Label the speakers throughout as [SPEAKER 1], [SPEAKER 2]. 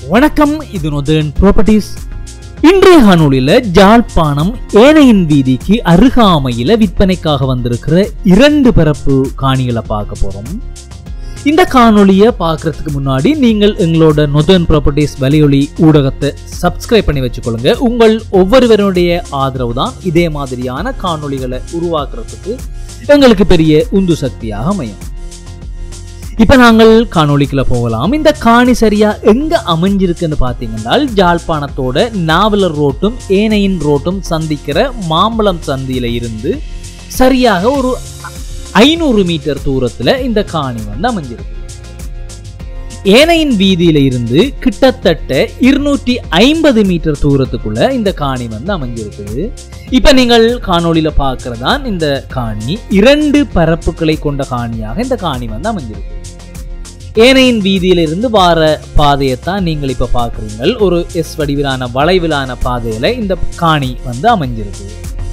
[SPEAKER 1] வணக்கம் இது நொதன் ப்ராப்பர்ட்டிஸ் இன்றைய காணொளியில ஜாழ்ப்பாணம் ஏனையின் வீதிக்கு அருகாமையில விற்பனைக்காக வந்திருக்கிற இரண்டு பரப்பு காணிகளை பார்க்க போறோம் இந்த காணொளியை பார்க்கறதுக்கு முன்னாடி நீங்கள் எங்களோட நொதன் ப்ராப்பர்ட்டிஸ் வலையொலி ஊடகத்தை சப்ஸ்கிரைப் பண்ணி வச்சுக்கொள்ளுங்க உங்கள் ஒவ்வொருவருடைய ஆதரவு தான் இதே மாதிரியான காணொளிகளை உருவாக்குறதுக்கு எங்களுக்கு பெரிய உந்து சக்தியாக அமையும் இப்ப நாங்கள் காணொளிக்குள்ள போகலாம் இந்த காணி சரியா எங்க அமைஞ்சிருக்குன்னு பாத்தீங்கன்னா ஜாழ்ப்பாணத்தோட நாவலர் ரோட்டும் ஏனையின் ரோட்டும் சந்திக்கிற மாம்பழம் சந்தியில இருந்து சரியாக ஒரு ஐநூறு மீட்டர் தூரத்துல இந்த காணி வந்து அமைஞ்சிருக்கு ஏனையின் வீதியில இருந்து கிட்டத்தட்ட இருநூற்றி ஐம்பது மீட்டர் தூரத்துக்குள்ள இந்த காணி வந்து அமைஞ்சிருக்குது இப்ப நீங்கள் காணொளியில பார்க்கறதான் இந்த காணி இரண்டு பரப்புகளை கொண்ட காணியாக இந்த காணி வந்து அமைஞ்சிருக்கு ஏனையின் வீதியிலிருந்து வார பாதையைத்தான் நீங்கள் இப்ப பார்க்குறீங்கள் ஒரு எஸ் வடிவிலான வளைவிலான பாதையில இந்த காணி வந்து அமைஞ்சிருக்கு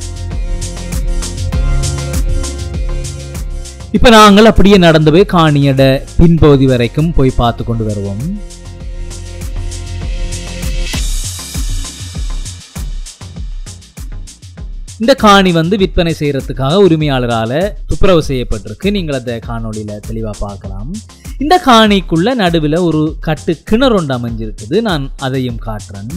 [SPEAKER 1] இப்ப நாங்கள் அப்படியே நடந்து போய் காணியோட பின்பகுதி வரைக்கும் போய் பார்த்து கொண்டு வருவோம் இந்த காணி வந்து விற்பனை செய்யறதுக்காக உரிமையாளரால துப்புரவு செய்யப்பட்டிருக்கு நீங்கள் அந்த காணொளியில தெளிவா பார்க்கலாம் இந்த காணிக்குள்ள நடுவில் ஒரு கட்டு கிணறு ஒன்று அமைஞ்சிருக்குது நான் அதையும் காட்டுறேன்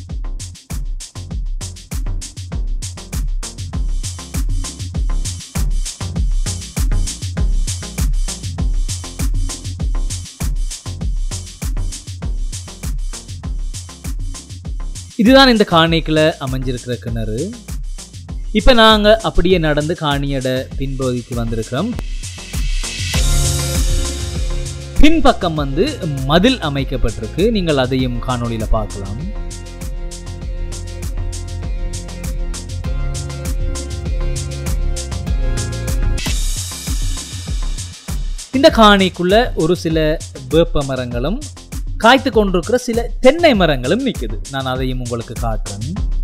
[SPEAKER 1] இதுதான் இந்த காணிக்குள்ள அமைஞ்சிருக்கிற கிணறு இப்ப நாங்க அப்படியே நடந்து காணியோட பின்பகுதிக்கு வந்திருக்கிறோம் பின்பக்கம் வந்து மதில் அமைக்கப்பட்டிருக்கு நீங்கள் அதையும் காணொளியில பார்க்கலாம் இந்த காணிக்குள்ள ஒரு சில வேப்ப மரங்களும் காய்த்து கொண்டிருக்கிற சில தென்னை மரங்களும் நிக்குது நான் அதையும் உங்களுக்கு காட்டுறேன்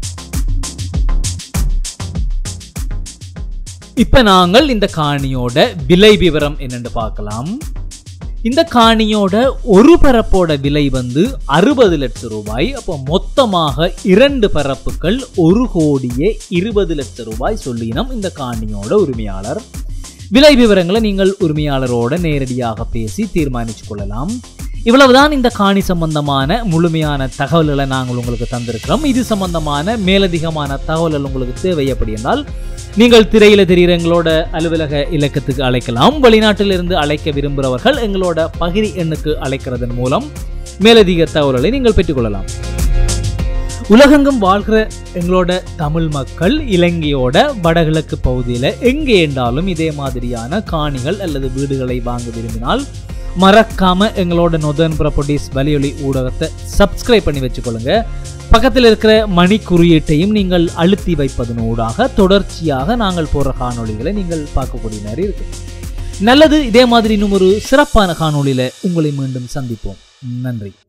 [SPEAKER 1] இப்ப நாங்கள் இந்த காணியோட விலை விவரம் என்னன்னு பார்க்கலாம் இந்த காணியோட ஒரு பரப்போட விலை வந்து அறுபது லட்சம் ரூபாய் அப்போ மொத்தமாக இரண்டு பரப்புகள் ஒரு கோடியே இருபது லட்சம் ரூபாய் சொல்லினோம் இந்த காணியோட உரிமையாளர் விலை விவரங்களை நீங்கள் உரிமையாளரோட நேரடியாக பேசி தீர்மானிச்சு கொள்ளலாம் இவ்வளவுதான் இந்த காணி சம்பந்தமான முழுமையான தகவல்களை நாங்கள் உங்களுக்கு தந்திருக்கிறோம் இது சம்பந்தமான மேலதிகமான தகவல்கள் உங்களுக்கு தேவை அப்படி என்றால் நீங்கள் திரையில தெரிகிற எங்களோட அலுவலக இலக்கத்துக்கு அழைக்கலாம் வெளிநாட்டிலிருந்து அழைக்க விரும்புகிறவர்கள் எங்களோட பகிரி எண்ணுக்கு அழைக்கிறதன் மூலம் மேலதிக தகவல்களை நீங்கள் பெற்றுக்கொள்ளலாம் உலகெங்கும் வாழ்கிற எங்களோட தமிழ் மக்கள் இலங்கையோட வடகிழக்கு பகுதியில் எங்கே என்றாலும் இதே மாதிரியான காணிகள் அல்லது வீடுகளை வாங்க விரும்பினால் மறக்காம எங்களோட நொதன் ப்ராப்பர்ட்டிஸ் வலியொலி ஊடகத்தை சப்ஸ்கிரைப் பண்ணி வச்சுக்கொள்ளுங்க பக்கத்தில் இருக்கிற மணி குறியீட்டையும் நீங்கள் அழுத்தி வைப்பதனூடாக தொடர்ச்சியாக நாங்கள் போடுற காணொளிகளை நீங்கள் பார்க்கக்கூடிய மாதிரி இருக்கு நல்லது இதே மாதிரி இன்னும் ஒரு சிறப்பான காணொளியில உங்களை மீண்டும் சந்திப்போம் நன்றி